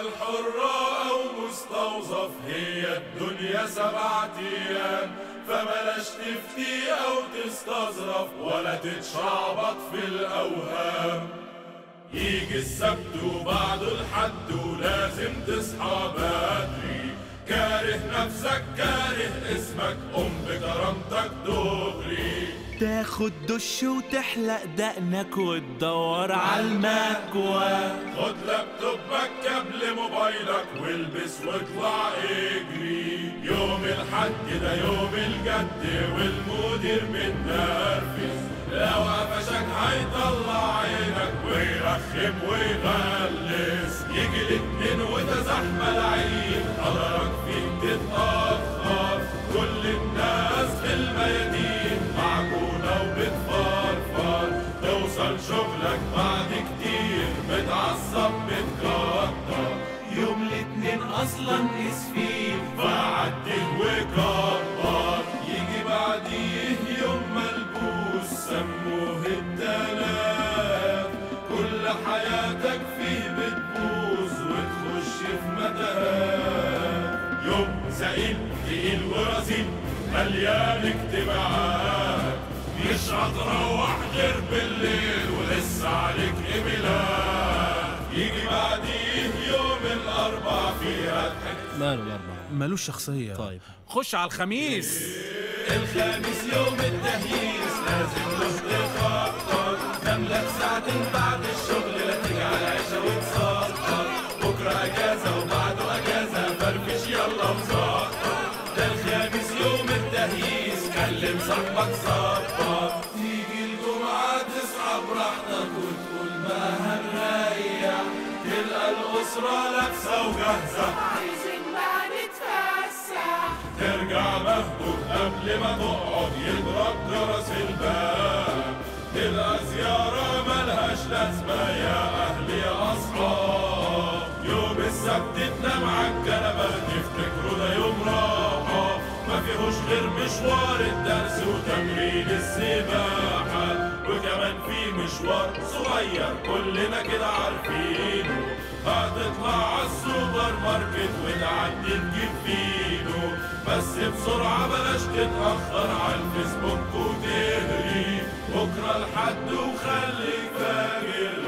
حرة أو مستوظف هي الدنيا سبعة أيام فبلاش تفتي أو تستظرف ولا تتشعبط في الأوهام يجي السبت وبعده الحد ولازم تصحى بدري كاره نفسك كاره اسمك قم بكرامتك دغري تاخد دش وتحلق دقنك وتدور على المكوى خد لابتوبك قبل موبايلك والبس واطلع اجري يوم الحد ده يوم الجد والمدير متنرفز لو قفشك هيطلع عينك ويرخم ويغلس يجي الاتنين وده زحمة العيد قدرك فيك تتأخر كل الناس في الميادين معجونة وبتفرفر توصل شغلك بعد كتير متعصب متكتر يوم الاتنين اصلا اسفين فعدل وكبر يجي بعديه يوم ملبوس سموه التلاف كل حياتك فيه بتبوظ وتخش في متاهات يوم سئيل تقيل ورزيل مليان اجتماعات مش هتروح غير بالليل ولسه عليك ايميلات يجي بعديه يوم الاربع فيها تحس ماله الأربعة ملوش شخصية طيب خش على الخميس الخامس يوم التهييس لازم له تخطط نملك ساعتين بعد الشغل لا تيجي على العشاء وتسقط بكره اجازه وبعده اجازه فرفش يلا وزقط ده الخامس يوم التهييس كلم صاحبك ظبط تيجي الجمعه تصحى براحتك وتقول ما هنريح تلقى الاسره لابسه وجاهزه عايزين بقى نتفسح ترجع مهبوط قبل ما تقعد يضرب جرس الباب تبقى زيارة ملهاش لازمة يا أهل يا أصحاب يوم السبت تنام عالكنبة تفتكروا ده يوم راحة ما فيهوش غير مشوار الدرس وتمرين السباحة وكمان في مشوار صغير كلنا كده عارفينه هتطلع عالسوبر ماركت وتعدي تجيب فينو بس بسرعة بلاش تتأخر على الفيسبوك وتهري بكرة الحد وخليك فاكر